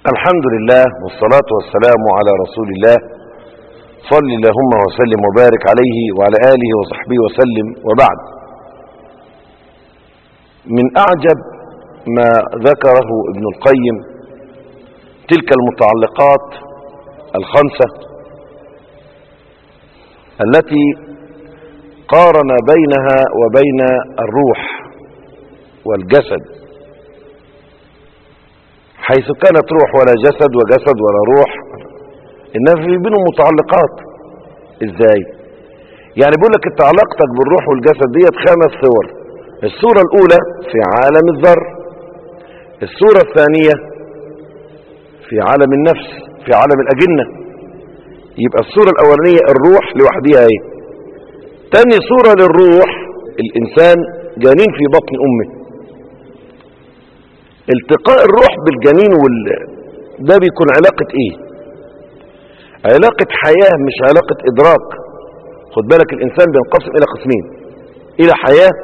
الحمد لله والصلاة والسلام على رسول الله صل اللهم وسلم وبارك عليه وعلى آله وصحبه وسلم وبعد من أعجب ما ذكره ابن القيم تلك المتعلقات الخمسة التي قارن بينها وبين الروح والجسد حيث كانت روح ولا جسد وجسد ولا روح إنما في بينهم متعلقات إزاي يعني بيقول لك علاقتك بالروح والجسد ديت خمس صور الصورة الأولى في عالم الذر الصورة الثانية في عالم النفس في عالم الأجنة يبقى الصورة الأولانية الروح لوحدها ايه تاني صورة للروح الإنسان جنين في بطن أمه التقاء الروح بالجنين وال... ده بيكون علاقة ايه علاقة حياة مش علاقة ادراك خد بالك الانسان بينقسم الى قسمين الى حياة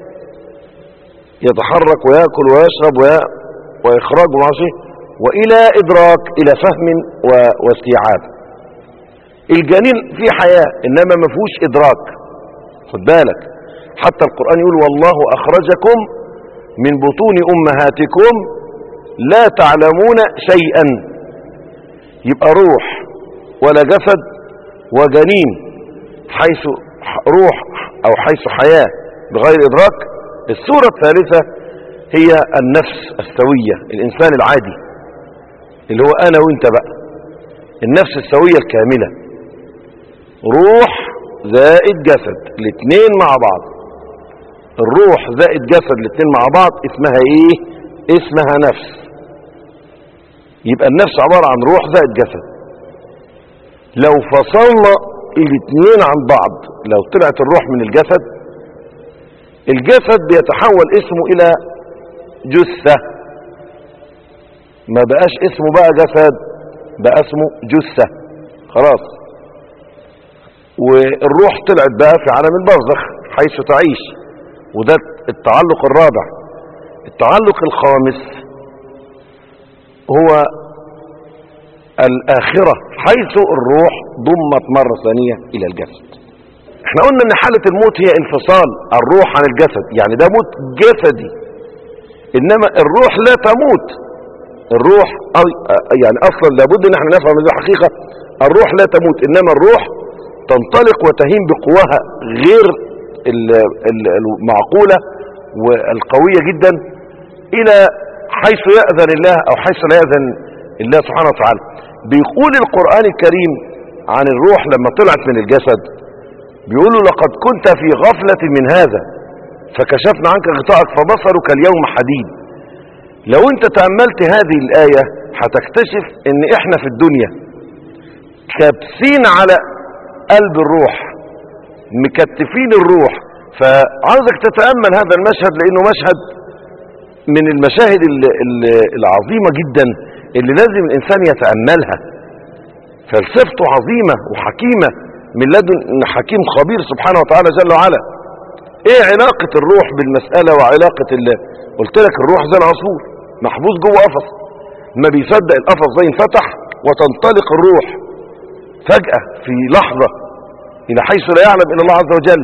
يتحرك ويأكل ويشرب وي... وإخراج ومعشي وإلى إدراك إلى فهم و... واستيعاب الجنين فيه حياة إنما ما فيهوش إدراك خد بالك حتى القرآن يقول والله أخرجكم من بطون أمهاتكم لا تعلمون شيئا يبقى روح ولا جسد وجنين حيث روح أو حيث حياة بغير إدراك الصورة الثالثة هي النفس السوية الإنسان العادي اللي هو أنا وإنت بقى النفس السوية الكاملة روح زائد جسد الاثنين مع بعض الروح زائد جسد الاثنين مع بعض اسمها ايه اسمها نفس يبقى النفس عبارة عن روح زائد جسد لو فصلنا الاثنين عن بعض لو طلعت الروح من الجسد الجسد بيتحول اسمه الى جثة ما بقاش اسمه بقى جسد بقى اسمه جثة خلاص والروح طلعت بقى في عالم البرزخ حيث تعيش وده التعلق الرابع التعلق الخامس هو الآخرة حيث الروح ضمت مرة ثانية إلى الجسد احنا قلنا ان حالة الموت هي انفصال الروح عن الجسد يعني ده موت جسدي انما الروح لا تموت الروح يعني اصلا لابد ان احنا نفهم هذه الحقيقة الروح لا تموت انما الروح تنطلق وتهين بقواها غير المعقولة والقوية جدا الى حيث يأذن الله او حيث لا يأذن الله سبحانه وتعالى بيقول القرآن الكريم عن الروح لما طلعت من الجسد بيقولوا لقد كنت في غفلة من هذا فكشفنا عنك غطاءك فبصرك اليوم حديد لو انت تأملت هذه الآية هتكتشف ان احنا في الدنيا كابسين على قلب الروح مكتفين الروح فعاوزك تتأمل هذا المشهد لأنه مشهد من المشاهد العظيمة جدا اللي لازم الإنسان يتأملها فلسفته عظيمة وحكيمة من لدن حكيم خبير سبحانه وتعالى جل وعلا ايه علاقة الروح بالمسألة وعلاقة اللي قلت لك الروح زي العصفور محبوس جوه قفص ما بيصدق القفص ده ينفتح وتنطلق الروح فجأة في لحظة إلى حيث لا يعلم إلا الله عز وجل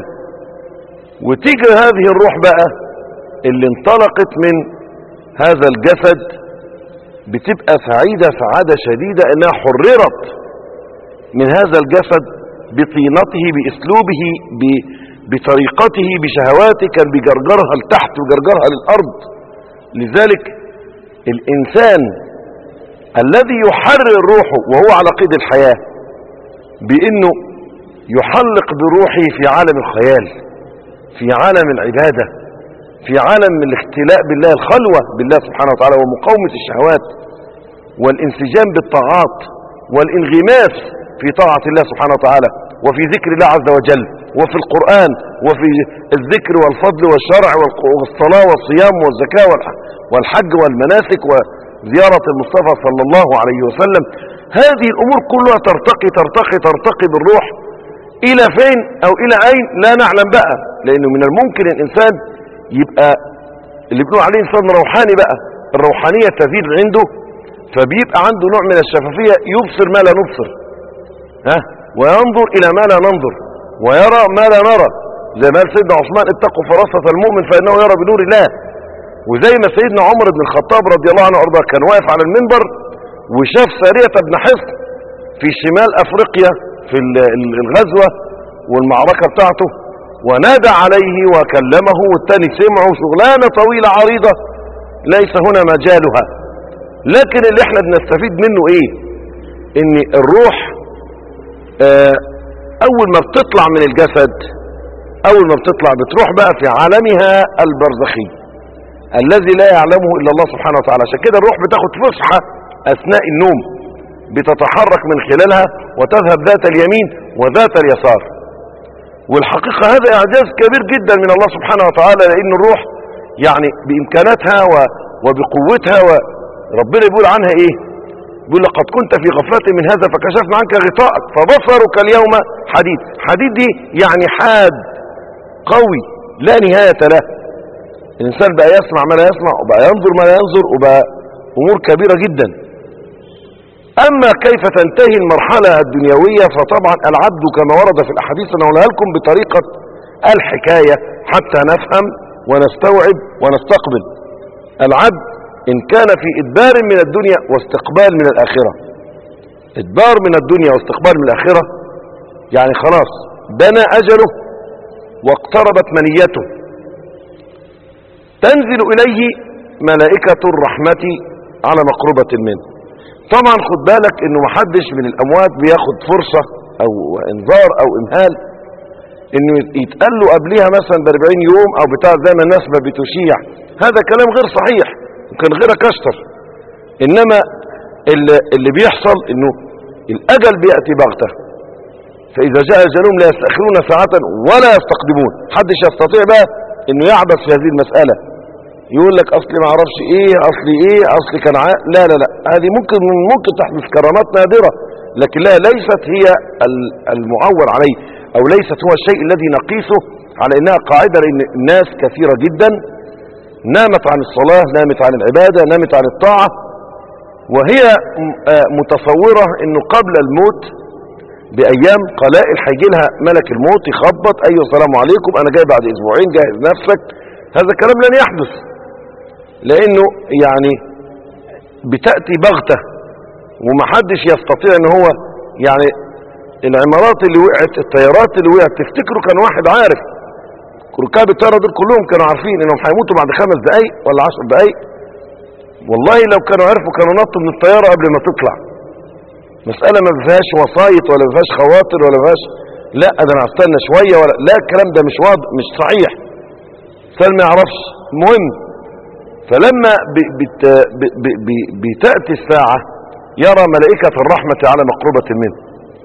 وتيجي هذه الروح بقى اللي انطلقت من هذا الجسد بتبقى سعيدة سعادة شديدة انها حررت من هذا الجسد بطينته باسلوبه بطريقته بشهواته كان بيجرجرها لتحت وجرجرها للارض لذلك الانسان الذي يحرر روحه وهو على قيد الحياة بانه يحلق بروحه في عالم الخيال في عالم العبادة في عالم الاختلاء بالله الخلوة بالله سبحانه وتعالى ومقاومة الشهوات والانسجام بالطاعات والانغماس في طاعة الله سبحانه وتعالى وفي ذكر الله عز وجل وفي القرآن وفي الذكر والفضل والشرع والصلاة والصيام والزكاة والحج والمناسك وزيارة المصطفى صلى الله عليه وسلم هذه الأمور كلها ترتقي ترتقي ترتقي بالروح إلى فين أو إلى أين لا نعلم بقى لأنه من الممكن الإنسان يبقى اللي بنقول عليه إنسان روحاني بقى الروحانية تزيد عنده فبيبقى عنده نوع من الشفافية يبصر ما لا نبصر ها وينظر إلى ما لا ننظر ويرى ما لا نرى زي ما قال سيدنا عثمان اتقوا فراسة المؤمن فإنه يرى بنور الله وزي ما سيدنا عمر بن الخطاب رضي الله عنه وارضاه كان واقف على المنبر وشاف سارية بن حصن في شمال أفريقيا في الغزوة والمعركة بتاعته ونادى عليه وكلمه والتاني سمعه شغلانة طويلة عريضة ليس هنا مجالها لكن اللي احنا بنستفيد منه ايه ان الروح اه اول ما بتطلع من الجسد اول ما بتطلع بتروح بقى في عالمها البرزخي الذي لا يعلمه الا الله سبحانه وتعالى عشان كده الروح بتاخد فسحة اثناء النوم بتتحرك من خلالها وتذهب ذات اليمين وذات اليسار والحقيقة هذا اعجاز كبير جدا من الله سبحانه وتعالى لان الروح يعني بامكاناتها وبقوتها وربنا يقول عنها ايه يقول لقد كنت في غفلة من هذا فكشفنا عنك غطاءك فبصرك اليوم حديد حديد دي يعني حاد قوي لا نهاية له الإنسان بقى يسمع ما لا يسمع وبقى ينظر ما لا ينظر وبقى أمور كبيرة جدا أما كيف تنتهي المرحلة الدنيوية فطبعا العبد كما ورد في الأحاديث نقولها لكم بطريقة الحكاية حتى نفهم ونستوعب ونستقبل العبد إن كان في إدبار من الدنيا واستقبال من الآخرة إدبار من الدنيا واستقبال من الآخرة يعني خلاص بنى أجله واقتربت منيته تنزل إليه ملائكة الرحمة على مقربة منه طبعا خد بالك انه محدش من الاموات بياخد فرصة او انذار او امهال انه يتقال له قبلها مثلا ب 40 يوم او بتاع زي ما الناس ما بتشيع هذا كلام غير صحيح ممكن غيرك اشطر انما اللي, اللي بيحصل انه الاجل بيأتي بغتة فاذا جاء اجلهم لا يستأخرون ساعة ولا يستقدمون محدش يستطيع بقى انه يعبث في هذه المسألة يقول لك اصلي ما اعرفش ايه اصلي ايه اصلي كان ع... لا لا لا هذه ممكن ممكن تحدث كرامات نادرة لكن لا ليست هي المعول عليه او ليست هو الشيء الذي نقيسه على انها قاعدة لان الناس كثيرة جدا نامت عن الصلاة نامت عن العبادة نامت عن الطاعة وهي متصورة انه قبل الموت بايام قلائل هيجي لها ملك الموت يخبط ايوه السلام عليكم انا جاي بعد اسبوعين جهز نفسك هذا الكلام لن يحدث لانه يعني بتأتي بغتة ومحدش يستطيع ان هو يعني العمارات اللي وقعت الطيارات اللي وقعت تفتكروا كان واحد عارف ركاب الطيارة دول كلهم كانوا عارفين انهم هيموتوا بعد خمس دقايق ولا عشر دقايق والله لو كانوا عرفوا كانوا نطوا من الطيارة قبل ما تطلع مسألة ما فيهاش وسايط ولا فيهاش خواطر ولا فيهاش لا ده انا هستنى شوية ولا لا الكلام ده مش واضح مش صحيح سلم ما يعرفش المهم فلما بت بتأتي الساعة يرى ملائكة الرحمة على مقربة منه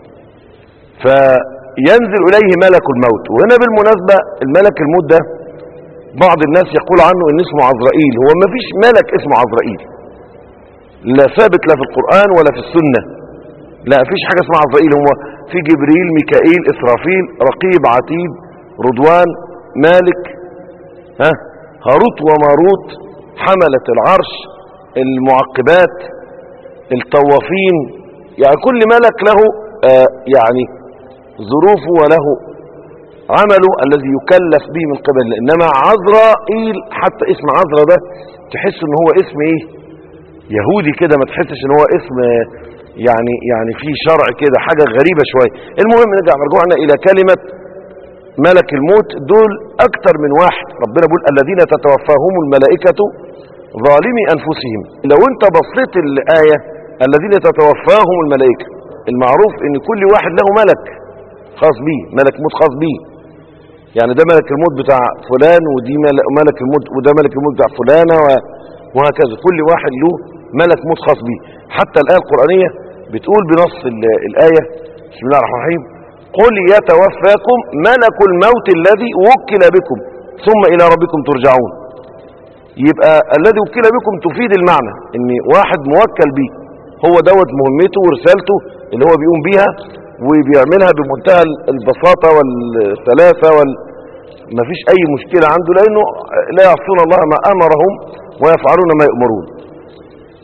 فينزل إليه ملك الموت وهنا بالمناسبة الملك الموت ده بعض الناس يقول عنه ان اسمه عزرائيل هو ما فيش ملك اسمه عزرائيل لا ثابت لا في القرآن ولا في السنة لا فيش حاجة اسمها عزرائيل هو في جبريل ميكائيل إسرافيل رقيب عتيد رضوان مالك ها هاروت وماروت حملة العرش المعقبات الطوافين يعني كل ملك له آه يعني ظروفه وله عمله الذي يكلف به من قبل انما عزرائيل حتى اسم عزرا ده تحس ان هو اسم ايه يهودي كده ما تحسش ان هو اسم يعني يعني في شرع كده حاجة غريبة شوية المهم نرجع رجوعنا الى كلمة ملك الموت دول اكتر من واحد ربنا بيقول الذين تتوفاهم الملائكة ظالمي انفسهم لو انت بصيت الآية الذين تتوفاهم الملائكة المعروف ان كل واحد له ملك خاص بيه ملك موت خاص بيه يعني ده ملك الموت بتاع فلان ودي ملك الموت وده ملك الموت بتاع فلانة وهكذا كل واحد له ملك موت خاص بيه حتى الآية القرآنية بتقول بنص الآية بسم الله الرحمن الرحيم قل يتوفاكم ملك الموت الذي وكل بكم ثم إلى ربكم ترجعون يبقى الذي وكل بكم تفيد المعنى ان واحد موكل بيه هو دوت مهمته ورسالته اللي هو بيقوم بيها وبيعملها بمنتهى البساطة والسلاسة وال... مفيش اي مشكلة عنده لانه لا يعصون الله ما امرهم ويفعلون ما يؤمرون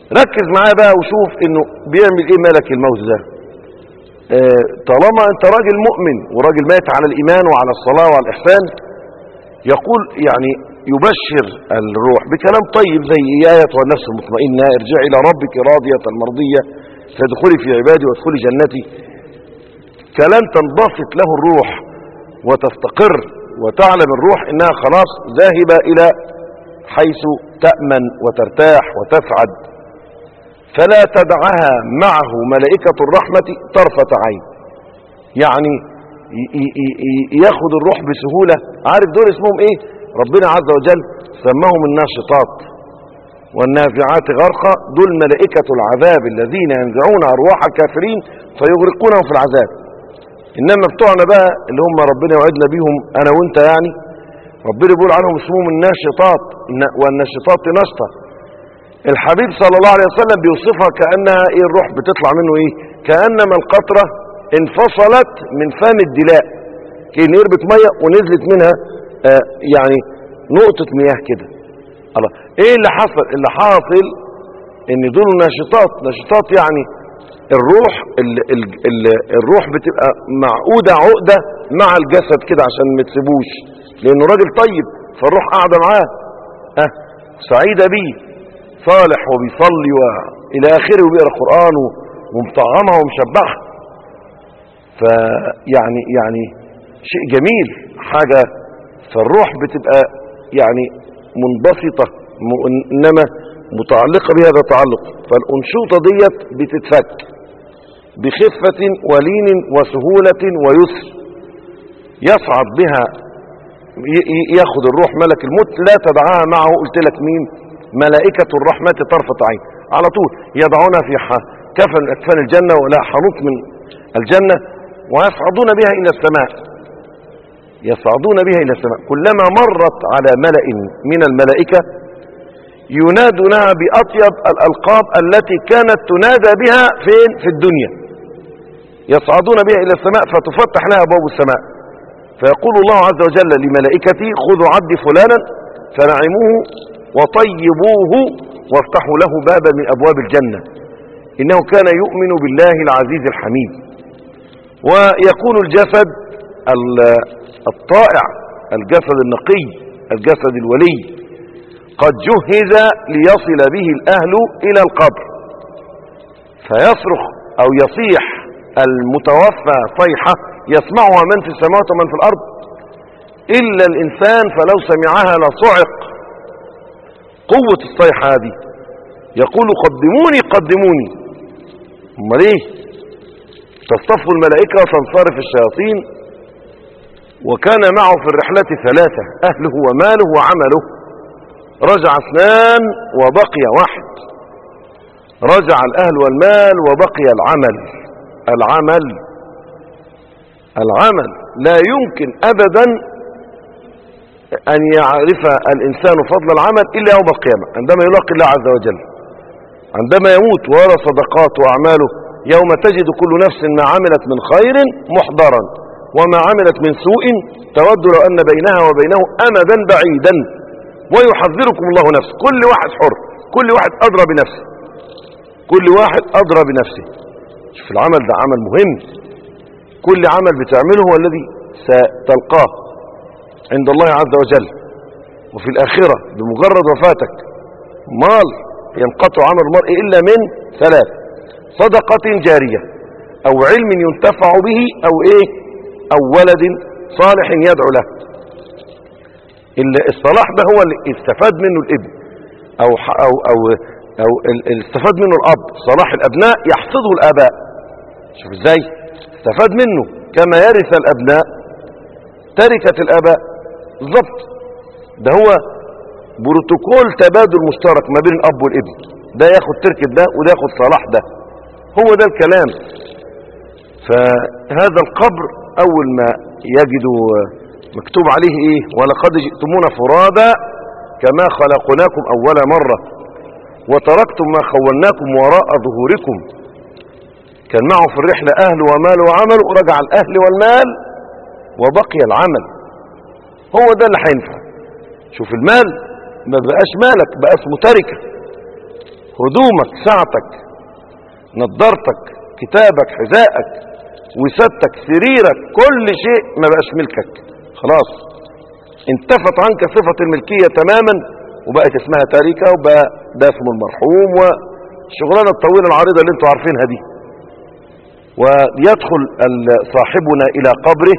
ركز معايا بقى وشوف انه بيعمل ايه ملك الموت ده آه، طالما انت راجل مؤمن وراجل مات على الايمان وعلى الصلاة وعلى الاحسان يقول يعني يبشر الروح بكلام طيب زي يا ايتها النفس المطمئنة ارجعي الى ربك راضية مرضية فادخلي في عبادي وادخلي جنتي كلام تنبسط له الروح وتستقر وتعلم الروح انها خلاص ذاهبة الى حيث تأمن وترتاح وتسعد فلا تدعها معه ملائكة الرحمة طرفة عين يعني ي- ي- ي- ياخد الروح بسهولة عارف دول اسمهم ايه ربنا عز وجل سماهم الناشطات والنافعات غرقا دول ملائكة العذاب الذين ينزعون أرواح الكافرين فيغرقونهم في العذاب إنما بتوعنا بقى اللي هم ربنا يوعدنا بيهم أنا وإنت يعني ربنا بيقول عنهم اسمهم الناشطات الن- والناشطات نشطة الحبيب صلى الله عليه وسلم بيوصفها كأنها ايه الروح بتطلع منه ايه كأنما القطرة انفصلت من فم الدلاء كأن يربط مية ونزلت منها آه يعني نقطة مياه كده الله ايه اللي حصل اللي حاصل ان دول ناشطات ناشطات يعني الروح ال ال ال الروح بتبقى معقودة عقدة مع الجسد كده عشان ما تسيبوش لانه راجل طيب فالروح قاعدة معاه اه سعيدة بيه صالح وبيصلي والى اخره وبيقرا قران ومطعمها ومشبعها فيعني يعني شيء جميل حاجه فالروح بتبقى يعني منبسطه م- انما متعلقه بهذا تعلق فالانشوطه ديت بتتفك بخفه ولين وسهوله ويسر يصعد بها ي- ي- ياخد الروح ملك الموت لا تدعاها معه قلت لك مين ملائكة الرحمة طرفة عين على طول يضعونها في ح- كفن من أكفان الجنة ولا حنوط من الجنة ويصعدون بها إلى السماء يصعدون بها إلى السماء كلما مرت على ملأ من الملائكة ينادونها بأطيب الألقاب التي كانت تنادى بها فين في الدنيا يصعدون بها إلى السماء فتفتح لها أبواب السماء فيقول الله عز وجل لملائكته خذوا عبدي فلانا فنعموه وطيبوه وافتحوا له بابا من أبواب الجنة إنه كان يؤمن بالله العزيز الحميد ويكون الجسد ال- الطائع الجسد النقي الجسد الولي قد جهز ليصل به الأهل إلى القبر فيصرخ أو يصيح المتوفى صيحة يسمعها من في السماوات ومن في الأرض إلا الإنسان فلو سمعها لصعق قوة الصيحة هذه يقول قدموني قدموني امال ايه تصطف الملائكة وتنصرف الشياطين وكان معه في الرحلة ثلاثة أهله وماله وعمله رجع اثنان وبقي واحد رجع الأهل والمال وبقي العمل العمل العمل لا يمكن أبدا أن يعرف الإنسان فضل العمل إلا يوم القيامة عندما يلاقي الله عز وجل عندما يموت ويرى صدقات وأعماله يوم تجد كل نفس ما عملت من خير محضرا وما عملت من سوء تود لو أن بينها وبينه أمدا بعيدا ويحذركم الله نفسه كل واحد حر كل واحد أدرى بنفسه كل واحد أدرى بنفسه شوف العمل ده عمل مهم كل عمل بتعمله هو الذي ستلقاه عند الله عز وجل وفي الآخرة بمجرد وفاتك مال ينقطع عمل المرء إلا من ثلاث صدقة جارية أو علم ينتفع به أو إيه أو ولد صالح يدعو له ال- الصلاح ده هو اللي استفاد منه الابن أو ح- أو أو أو ال- ال- استفاد منه الأب صلاح الأبناء يحفظه الآباء شوف ازاي استفاد منه كما يرث الأبناء تركة الآباء بالظبط ده هو بروتوكول تبادل مشترك ما بين الأب والابن ده ياخد تركة ده وده ياخد صلاح ده هو ده الكلام فهذا القبر أول ما يجدوا مكتوب عليه إيه ولقد جئتمونا فرادا كما خلقناكم أول مرة وتركتم ما خولناكم وراء ظهوركم كان معه في الرحلة أهل ومال وعمل ورجع الأهل والمال وبقي العمل هو ده اللي هينفع شوف المال ما بقاش مالك بقى اسمه تركة هدومك ساعتك نظارتك كتابك حذائك وسادتك سريرك كل شيء ما بقاش ملكك خلاص انتفت عنك صفة الملكية تماما وبقت اسمها تاركة وبقى ده اسمه المرحوم والشغلانة الطويلة العريضة اللي انتوا عارفينها دي ويدخل ال- صاحبنا إلى قبره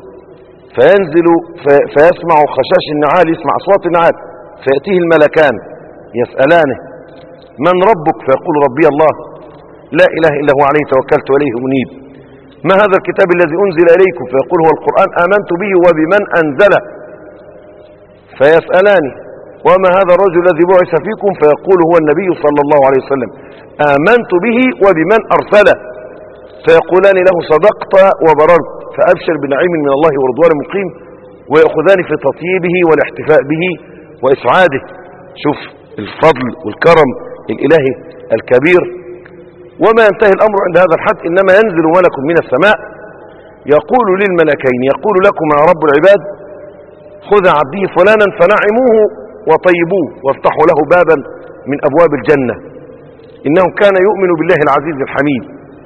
فينزل في- فيسمع خشاش النعال يسمع أصوات النعال فيأتيه الملكان يسألانه من ربك فيقول ربي الله لا إله إلا هو عليه توكلت وإليه أنيب ما هذا الكتاب الذي أنزل إليكم فيقول هو القرآن آمنت به وبمن أنزله فيسألاني وما هذا الرجل الذي بعث فيكم فيقول هو النبي صلى الله عليه وسلم آمنت به وبمن أرسله فيقولان له صدقت وبررت فأبشر بنعيم من الله ورضوان مقيم ويأخذان في تطييبه والاحتفاء به وإسعاده شوف الفضل والكرم الإلهي الكبير وما ينتهي الأمر عند هذا الحد إنما ينزل ملك من السماء يقول للملكين يقول لكما يا رب العباد خذ عبدي فلانا فنعموه وطيبوه وافتحوا له بابا من أبواب الجنة إنه كان يؤمن بالله العزيز الحميد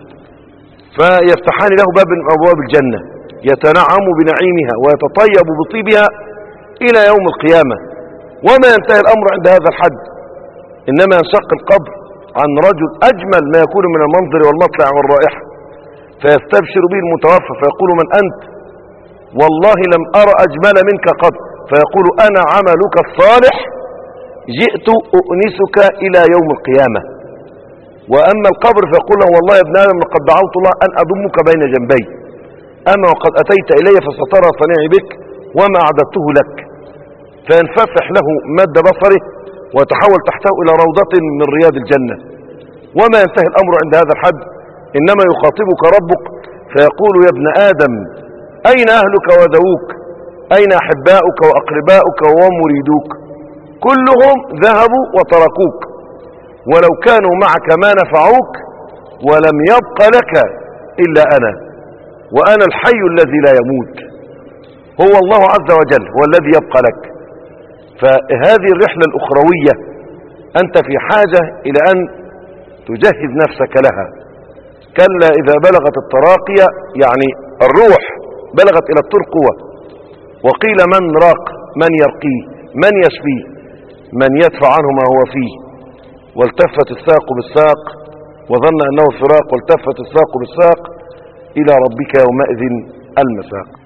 فيفتحان له باب من أبواب الجنة يتنعم بنعيمها ويتطيب بطيبها إلى يوم القيامة وما ينتهي الأمر عند هذا الحد إنما ينشق القبر عن رجل أجمل ما يكون من المنظر والمطلع والرائحة فيستبشر به المتوفى فيقول من أنت والله لم أرى أجمل منك قط فيقول أنا عملك الصالح جئت أؤنسك إلى يوم القيامة وأما القبر فيقول له والله يا ابن آدم لقد دعوت الله أن أضمك بين جنبي أما وقد أتيت إلي فسترى صنيعي بك وما أعددته لك فينفتح له مد بصره ويتحول تحته إلى روضة من رياض الجنة وما ينتهي الأمر عند هذا الحد إنما يخاطبك ربك فيقول يا ابن آدم أين أهلك وذووك أين أحباؤك وأقرباؤك ومريدوك كلهم ذهبوا وتركوك ولو كانوا معك ما نفعوك ولم يبق لك إلا أنا وأنا الحي الذي لا يموت هو الله عز وجل هو الذي يبقى لك فهذه الرحلة الأخروية أنت في حاجة إلى أن تجهز نفسك لها كلا إذا بلغت التراقية يعني الروح بلغت إلى الترقوة وقيل من راق من يرقيه من يشفيه من يدفع عنه ما هو فيه والتفت الساق بالساق وظن أنه فراق والتفت الساق بالساق إلى ربك يومئذ المساق